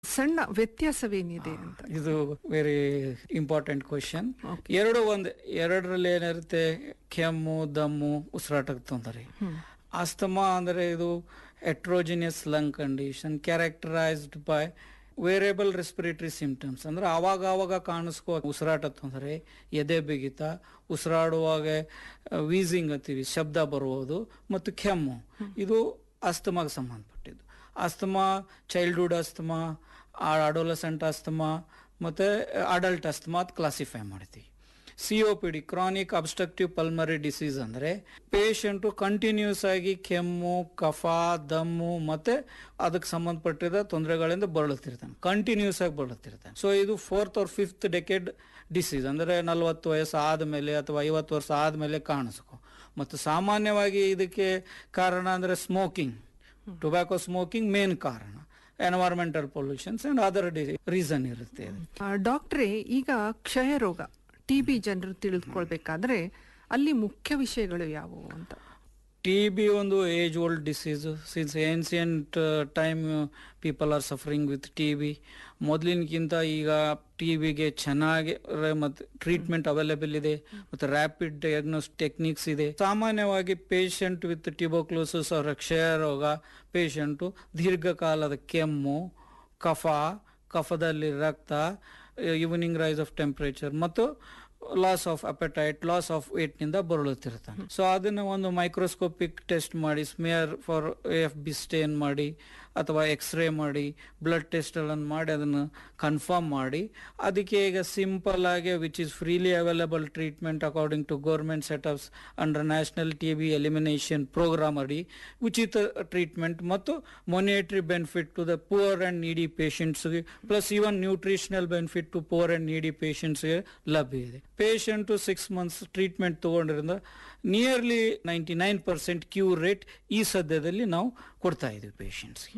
ಸಣ್ಣ ವ್ಯತ್ಯಾಸವೇನಿದೆ ಅಂತ ಇದು ವೆರಿ ಇಂಪಾರ್ಟೆಂಟ್ ಕ್ವಶನ್ Okay. ಎರಡು ಒಂದು ಎರಡರಲ್ಲಿ ಏನಿರುತ್ತೆ ಕೆಮ್ಮು ದಮ್ಮು ಉಸಿರಾಟಕ್ಕೆ ತೊಂದರೆ ಆಸ್ತಮಾ ಅಂದ್ರೆ ಇದು heterogeneous lung condition characterised by variable respiratory symptoms ಅಂದ್ರೆ ಆವಾಗ ಆವಾಗ ಕಾಣಿಸ್ಕೋ ಉಸಿರಾಟ ತೊಂದರೆ ಎದೆ ಬಿಗಿತ ಉಸಿರಾಡುವಾಗ ವೀಸಿಂಗ್ ಅಂತೀವಿ ಶಬ್ದ ಬರುವುದು ಮತ್ತು ಕೆಮ್ಮು ಇದು ಅಸ್ತಮಾಗೆ ಸಂಬಂಧಪಟ್ಟಿದ್ದು asthma childhood asthma adolescent asthma ಮತ್ತು ಅಡಲ್ಟ್ ಅಸ್ತಮಾ ಅಂತ ಕ್ಲಾಸಿಫೈ ಮಾಡ್ತೀವಿ C O P D chronic obstructive pulmonary disease ಅಂದರೆ ಪೇಷಂಟು ಕಂಟಿನ್ಯೂಸ್ ಆಗಿ ಕೆಮ್ಮು ಕಫ ದಮ್ಮು ಮತ್ತೆ ಅದಕ್ಕೆ ಸಂಬಂಧಪಟ್ಟಿದ ತೊಂದರೆಗಳಿಂದ ಬಳಲ್ತಿರ್ತಾನೆ ಕಂಟಿನ್ಯೂಸ್ ಆಗಿ ಬಳಲ್ತಿರ್ತಾನೆ ಸೊ ಇದು fourth or fifth decade disease ಅಂದರೆ ನಲವತ್ತು ವಯಸ್ಸು ಆದಮೇಲೆ ಅಥವಾ ಐವತ್ತು ವರ್ಷ ಆದಮೇಲೆ ಕಾಣಿಸ್ಕೊ ಮತ್ತು ಸಾಮಾನ್ಯವಾಗಿ ಇದಕ್ಕೆ ಕಾರಣ ಅಂದರೆ ಸ್ಮೋಕಿಂಗ್ ಟೊಬ್ಯಾಕೊ ಸ್ಮೋಕಿಂಗ್ ಮೇನ್ ಕಾರಣ environmental pollutions and other reason ಇರುತ್ತೆ ಇದು. ಆ, ಡಾಕ್ಟ್ರೇ ಈಗ ಕ್ಷಯ ರೋಗ ಟಿ ಬಿ ಜನರು ತಿಳಿದುಕೊಳ್ಬೇಕಾದ್ರೆ ಅಲ್ಲಿ ಮುಖ್ಯ ವಿಷಯಗಳು ಯಾವುವು ಅಂತ ಟಿ ಬಿ ಒಂದು age old disease since ancient time people are suffering with T B ಮೊದಲಿನಕ್ಕಿಂತ ಈಗ ಟಿ ಬಿಗೆ ಚೆನ್ನಾಗಿ ಮತ್ತು ಟ್ರೀಟ್ಮೆಂಟ್ ಅವೈಲೇಬಲ್ ಇದೆ ಮತ್ತು ರ್ಯಾಪಿಡ್ ಡಯಾಗ್ನೋಸ್ ಟೆಕ್ನಿಕ್ಸ್ ಇದೆ ಸಾಮಾನ್ಯವಾಗಿ ಪೇಷಂಟ್ ವಿತ್ ಟಿಬೋಕ್ಲೋಸಿಸ್ ಅವರ ಕ್ಷಯ ರೋಗ ಪೇಷಂಟು ದೀರ್ಘಕಾಲದ ಕೆಮ್ಮು ಕಫ ಕಫದಲ್ಲಿ ರಕ್ತ ಈವ್ನಿಂಗ್ ರೈಸ್ ಆಫ್ ಟೆಂಪರೇಚರ್ ಮತ್ತು loss of appetite loss of ವೇಟ್ನಿಂದ ಬರಳುತ್ತಿರ್ತಾನೆ ಸೊ ಅದನ್ನು ಒಂದು ಮೈಕ್ರೋಸ್ಕೋಪಿಕ್ ಟೆಸ್ಟ್ ಮಾಡಿ smear for F B stain ಮಾಡಿ ಅಥವಾ ಎಕ್ಸ್ರೇ ಮಾಡಿ ಬ್ಲಡ್ ಟೆಸ್ಟ್ಗಳನ್ನು ಮಾಡಿ ಅದನ್ನು ಕನ್ಫರ್ಮ್ ಮಾಡಿ ಅದಕ್ಕೆ ಈಗ ಸಿಂಪಲ್ ಆಗಿ which is freely available treatment according to government setups under national T B elimination programme ಅಡಿ ಉಚಿತ ಟ್ರೀಟ್ಮೆಂಟ್ ಮತ್ತು monetary benefit to the poor and needy ಪೇಷಂಟ್ಸ್ಗೆ plus even nutritional benefit to poor and needy ಪೇಷಂಟ್ಸ್ಗೆ ಲಭ್ಯ ಇದೆ patient six months treatment ತಗೊಂಡ್ರಿಂದ nearly ninety nine percent cure rate ಈ ಸದ್ಯದಲ್ಲಿ ನಾವು ಕೊಡ್ತಾ ಇದ್ದೀವಿ ಪೇಷಂಟ್ಸ್ಗೆ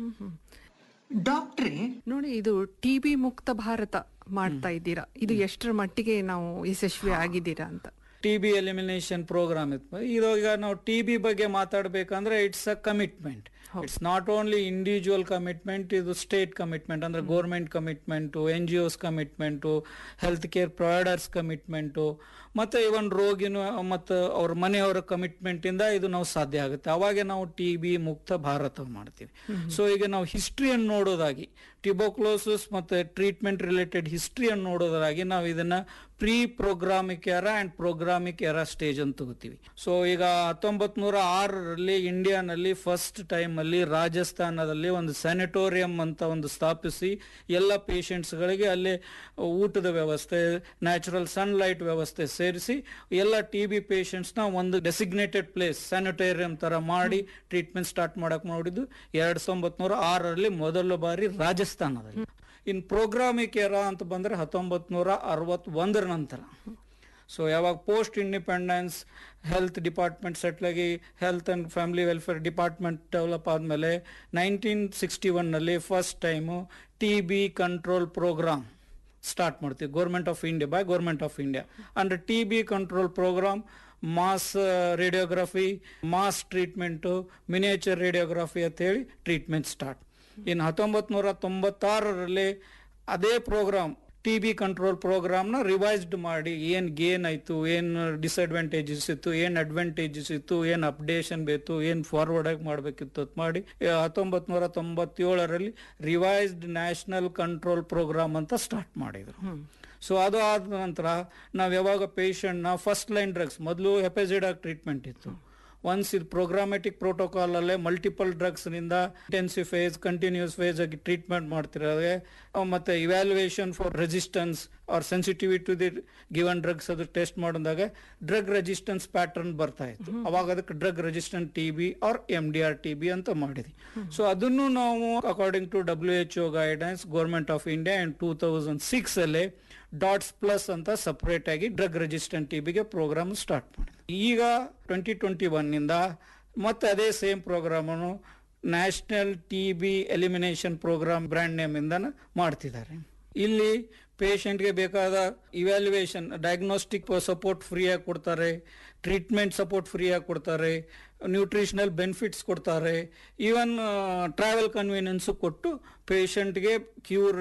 ಡಾಕ್ಟ್ರೇ ನೋಡಿ ಇದು ಟಿ ಬಿ ಮುಕ್ತ ಭಾರತ ಮಾಡ್ತಾ ಇದ್ದೀರಾ ಇದು ಎಷ್ಟರ ಮಟ್ಟಿಗೆ ನಾವು ಯಶಸ್ವಿ ಆಗಿದ್ದೀರಾ ಅಂತ ಟಿ ಬಿ ಎಲಿಮಿನೇಷನ್ ಪ್ರೋಗ್ರಾಮ್ ಇತ್ತು ಇದು ಈಗ ನಾವು ಟಿ ಬಿ ಬಗ್ಗೆ ಮಾತಾಡ್ಬೇಕಂದ್ರೆ it's a commitment it's not only individual commitment ಇದು ಸ್ಟೇಟ್ ಕಮಿಟ್ಮೆಂಟ್ ಅಂದ್ರೆ government commitment N G Os commitment health care providers commitment ಮತ್ತೆ ಇವನ್ ರೋಗಿನ ಮತ್ತು ಅವ್ರ ಮನೆಯವರ ಕಮಿಟ್ಮೆಂಟ್ ಇಂದ ಇದು ನಾವು ಸಾಧ್ಯ ಆಗುತ್ತೆ ಅವಾಗೆ ನಾವು ಟಿ ಬಿ ಮುಕ್ತ ಭಾರತ ಮಾಡ್ತೀವಿ ಸೊ ಈಗ ನಾವು ಹಿಸ್ಟ್ರಿಯನ್ನು ನೋಡೋದಾಗಿ ಟಿಬೋಕ್ಲೋಸಿಸ್ ಮತ್ತೆ ಟ್ರೀಟ್ಮೆಂಟ್ ರಿಲೇಟೆಡ್ ಹಿಸ್ಟ್ರಿಯನ್ನು ನೋಡೋದಾಗಿ ನಾವು ಇದನ್ನ ಪ್ರೀ ಪ್ರೋಗ್ರಾಮಿಕ್ ಎರ ಅಂಡ್ ಪ್ರೋಗ್ರಾಮಿಕ್ ಎರ ಸ್ಟೇಜ್ ಅಂತ ತಗೋತೀವಿ ಸೊ ಈಗ ಹತ್ತೊಂಬತ್ ನೂರ ಆರರಲ್ಲಿ ಇಂಡಿಯಾನಲ್ಲಿ ಫಸ್ಟ್ ಟೈಮ್ ಅಲ್ಲಿ ರಾಜಸ್ಥಾನದಲ್ಲಿ ಒಂದು ಸ್ಯಾನಿಟೋರಿಯಂ ಅಂತ ಒಂದು ಸ್ಥಾಪಿಸಿ ಎಲ್ಲ ಪೇಷಂಟ್ಸ್ಗಳಿಗೆ ಅಲ್ಲಿ ಊಟದ ವ್ಯವಸ್ಥೆ ನ್ಯಾಚುರಲ್ ಸನ್ಲೈಟ್ ವ್ಯವಸ್ಥೆ ಸೇರಿಸಿ ಎಲ್ಲ ಟಿ ಬಿ ಪೇಷಂಟ್ಸ್ನ ಒಂದು ಡೆಸಿಗ್ನೇಟೆಡ್ ಪ್ಲೇಸ್ ಸ್ಯಾನಿಟೋರಿಯಂ ತರ ಮಾಡಿ ಟ್ರೀಟ್ಮೆಂಟ್ ಸ್ಟಾರ್ಟ್ ಮಾಡಕ್ ಮಾಡಿದ್ದು ಎರಡ್ ಸಾವಿರದ ನೂರ ಆರರಲ್ಲಿ ಮೊದಲ ಬಾರಿ ರಾಜಸ್ಥಾನದಲ್ಲಿ ಇನ್ ಪ್ರೋಗ್ರಾಮಿಕ್ ಎರ ಅಂತ ಬಂದ್ರೆ ಹತ್ತೊಂಬತ್ ನೂರ ಅರವತ್ತೊಂದರ ನಂತರ ಸೊ ಯಾವಾಗ post independence health department settle ಆಗಿ health and family welfare department develop ಆದಮೇಲೆ ನೈನ್ಟೀನ್ ಸಿಕ್ಸ್ಟಿ ಒನ್ನಲ್ಲಿ first time T B control programme start ಮಾಡ್ತೀವಿ government of India by government of India under T B control programme mass radiography mass treatment miniature radiography ಅಂತ ಹೇಳಿ treatment start ಇನ್ನು ಹತ್ತೊಂಬತ್ ನೂರ ತೊಂಬತ್ತಾರರಲ್ಲಿ ಅದೇ ಪ್ರೋಗ್ರಾಮ್ ಟಿ ಬಿ ಕಂಟ್ರೋಲ್ ಪ್ರೋಗ್ರಾಮ್ನ revised ಮಾಡಿ ಏನು ಗೇನ್ ಆಯಿತು ಏನು ಡಿಸ್ಅಡ್ವಾಂಟೇಜಸ್ ಇತ್ತು ಏನು ಅಡ್ವಾಂಟೇಜಸ್ ಇತ್ತು ಏನು ಅಪ್ಡೇಷನ್ ಬೇಕು ಏನು ಫಾರ್ವರ್ಡ್ ಆಗಿ ಮಾಡಬೇಕಿತ್ತು ಅಂತ ಮಾಡಿ ಹತ್ತೊಂಬತ್ ನೂರ ತೊಂಬತ್ತೇಳರಲ್ಲಿ ರಿವೈಸ್ಡ್ ನ್ಯಾಷನಲ್ ಕಂಟ್ರೋಲ್ ಪ್ರೋಗ್ರಾಮ್ ಅಂತ ಸ್ಟಾರ್ಟ್ ಮಾಡಿದ್ರು ಸೊ ಅದು ಆದ ನಂತರ ನಾವು ಯಾವಾಗ ಪೇಷಂಟ್ನ ಫಸ್ಟ್ ಲೈನ್ ಡ್ರಗ್ಸ್ ಮೊದಲು ಹೆಪೆಸಿಡಾಗ್ ಟ್ರೀಟ್ಮೆಂಟ್ ಇತ್ತು ಒನ್ಸ್ ಇದು ಪ್ರೋಗ್ರಾಮೆಟಿಕ್ ಪ್ರೋಟೋಕಾಲ್ ಅಲ್ಲೇ ಮಲ್ಟಿಪಲ್ ಡ್ರಗ್ಸ್ ನಿಂದ ಇಂಟೆನ್ಸಿವ್ ಫೇಸ್ ಕಂಟಿನ್ಯೂಸ್ ಫೇಸ್ ಆಗಿ ಟ್ರೀಟ್ಮೆಂಟ್ ಮಾಡ್ತಿರೋದೆ ಅಹ್ ಮತ್ತೆ evaluation for resistance or sensitivity to the given drugs ಅದು ಟೆಸ್ಟ್ ಮಾಡಿದಾಗ ಡ್ರಗ್ ರೆಸಿಸ್ಟೆನ್ಸ್ ಪ್ಯಾಟರ್ನ್ ಬರ್ತಾ ಇತ್ತು ಅವಾಗ ಅದಕ್ಕೆ drug resistant T B R M D R T B ಅಂತ ಮಾಡಿದ್ವಿ ಸೊ ಅದನ್ನು ನಾವು according to W H O guidance government of India and two thousand six ಅಲ್ಲಿ ಡಾಟ್ಸ್ ಪ್ಲಸ್ ಅಂತ ಸಪರೇಟ್ ಆಗಿ ಡ್ರಗ್ ರೆಸಿಸ್ಟೆಂಟ್ ಟಿ ಬಿಗೆ ಪ್ರೋಗ್ರಾಮ್ ಸ್ಟಾರ್ಟ್ ಮಾಡಿದ್ವಿ ಈಗ ಟ್ವೆಂಟಿ ಟ್ವೆಂಟಿ ಒನ್ನಿಂದ ಮತ್ತೆ ಅದೇ ಸೇಮ್ ಪ್ರೋಗ್ರಾಮನ್ನು national T B elimination programme brand name ಇಂದ ಮಾಡ್ತಿದ್ದಾರೆ ಇಲ್ಲಿ ಪೇಷಂಟ್ಗೆ ಬೇಕಾದ ಇವ್ಯಾಲ್ಯೂಯೇಷನ್ ಡಯಾಗ್ನೋಸ್ಟಿಕ್ ಸಪೋರ್ಟ್ ಫ್ರೀಯಾಗಿ ಕೊಡ್ತಾರೆ ಟ್ರೀಟ್ಮೆಂಟ್ ಸಪೋರ್ಟ್ ಫ್ರೀಯಾಗಿ ಕೊಡ್ತಾರೆ ನ್ಯೂಟ್ರಿಷನಲ್ ಬೆನಿಫಿಟ್ಸ್ ಕೊಡ್ತಾರೆ ಈವನ್ ಟ್ರಾವೆಲ್ ಕನ್ವೀನಿಯನ್ಸ್ ಕೊಟ್ಟು ಪೇಷಂಟ್ಗೆ ಕ್ಯೂರ್